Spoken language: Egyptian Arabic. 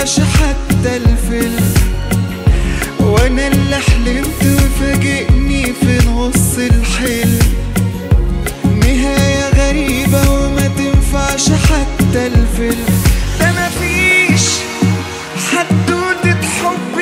تنفعش حتى الفيلم وانا اللي حلمت وفاجئني في نص الحلم نهاية غريبة وما تنفعش حتى الفيلم ده مفيش حدودة حب